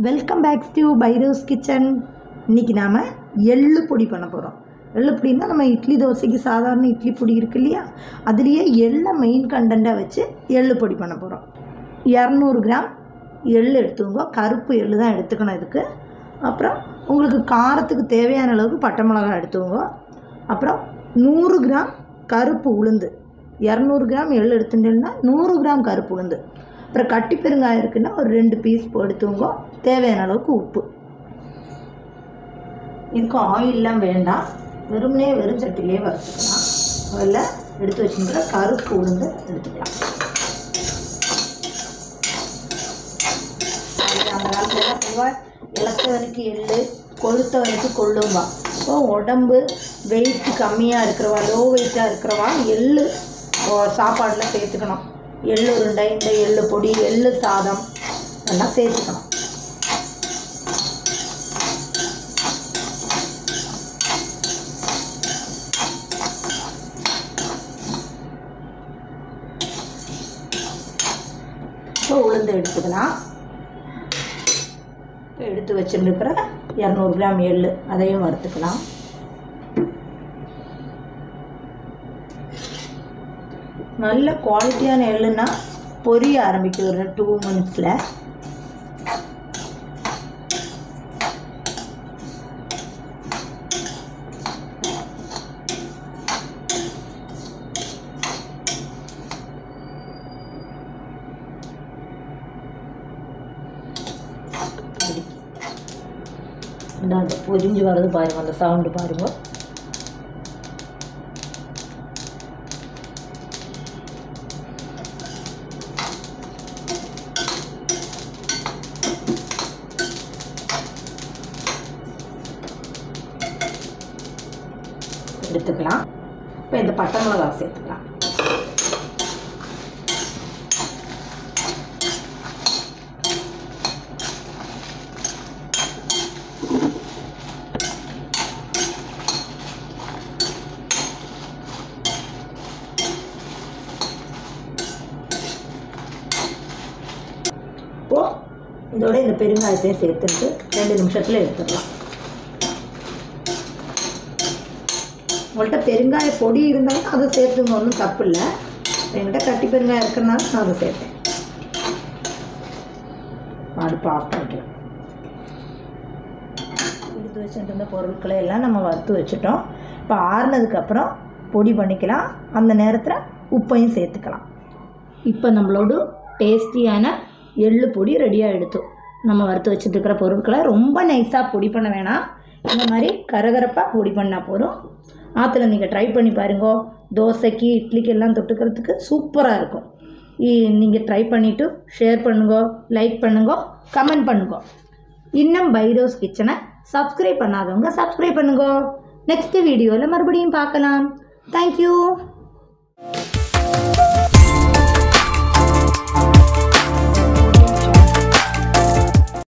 welcome back to Fairoz's kitchen இன்றைக்கி நாம் எள்ளு பொடி பண்ண போகிறோம் எள்ளு பொடினா நம்ம இட்லி தோசைக்கு சாதாரண இட்லி பொடி இருக்கு இல்லையா அதுலேயே எள்ளை மெயின் கண்டென்ட்டாக வச்சு எள்ளு பொடி பண்ண போகிறோம் இரநூறு கிராம் எள்ளு எடுத்துக்கோங்க கருப்பு எள்ளு தான் எடுத்துக்கணும் இதுக்கு அப்புறம் உங்களுக்கு காரத்துக்கு தேவையான அளவுக்கு பட்டை மிளகாய் எடுத்துக்கோங்க அப்புறம் நூறு கிராம் கருப்பு உளுந்து இரநூறு கிராம் எள்ளு எடுத்துட்டேன்னா நூறு கிராம் கருப்பு உளுந்து அப்புறம் கட்டி பெருங்காயம் இருக்குன்னா ஒரு ரெண்டு பீஸ் எடுத்துங்க தேவையான அளவுக்கு உப்பு இதுக்கு ஆயிலெலாம் வேண்டாம் வெறுமனே வெறும் சட்டிலே வறுத்துக்கலாம் முதல்ல எடுத்து வச்சுக்கிற கருப்பு உளுந்து எடுத்துக்கலாம் அது அந்த காலத்துல பொதுவாக இலத்தவனுக்கு எள்ளு கொழுத்தவனுக்கு கொள்ளும்பா ஸோ உடம்பு வெயிட் கம்மியாக இருக்கிறவா லோ வெயிட்டாக இருக்கிறவா எள்ளு சாப்பாடில் சேர்த்துக்கணும் எள்ளு உருண்டை இந்த எள்ளு பொடி எள்ளு சாதம் எல்லாம் சேர்த்துக்கணும் இப்போ உளுந்து எடுத்துக்கலாம் இப்போ எடுத்து வச்சுருக்கிற இரநூறு கிராம் எள்ளு அதையும் வறுத்துக்கலாம் நல்ல குவாலிட்டியான எள்ளுன்னா பொரிய ஆரம்பிக்கும் ஒரு டூ மினிட்ஸில் அந்த பொரிஞ்சு வர்றது பாருங்க அந்த சவுண்டு பாருங்க எடுத்துக்கலாம் இப்போ இந்த பட்டை மிளகாய் சேர்த்துக்கலாம் இப்போது இதோட இந்த பெருங்காயத்தையும் சேர்த்துட்டு ரெண்டு நிமிஷத்தில் எடுத்துடலாம் உங்கள்கிட்ட பெருங்காய பொடி இருந்தாலும் அதை சேர்த்துங்க ஒன்றும் தப்பு இல்லை என்கிட்ட கட்டி பெருங்காயம் இருக்கிறனால நான் அதை சேர்த்தேன் அடுப்பு ஆஃப் பண்ணிக்கலாம் எடுத்து வச்சுட்டு இருந்த பொருட்களை எல்லாம் நம்ம வறுத்து வச்சுட்டோம் இப்போ ஆறுனதுக்கப்புறம் பொடி பண்ணிக்கலாம் அந்த நேரத்தில் உப்பையும் சேர்த்துக்கலாம் இப்போ நம்மளோட டேஸ்டியான எள்ளு பொடி ரெடியாக எடுத்தோம் நம்ம வறுத்து வச்சுட்டு இருக்கிற பொருட்களை ரொம்ப நைஸாக பொடி பண்ண வேணாம் இந்த மாதிரி கரகரப்பாக பொடி பண்ணால் போதும் ஆற்றுல நீங்கள் ட்ரை பண்ணி பாருங்க தோசைக்கு இட்லிக்கு எல்லாம் தொட்டுக்கிறதுக்கு சூப்பராக இருக்கும் நீங்கள் ட்ரை பண்ணிவிட்டு ஷேர் பண்ணுங்க லைக் பண்ணுங்க கமெண்ட் பண்ணுங்க இன்னும் பைரோஸ் கிச்சனை சப்ஸ்கிரைப் பண்ணாதவங்க சப்ஸ்கிரைப் பண்ணுங்க நெக்ஸ்ட் வீடியோவில் மறுபடியும் பார்க்கலாம் தேங்க்யூ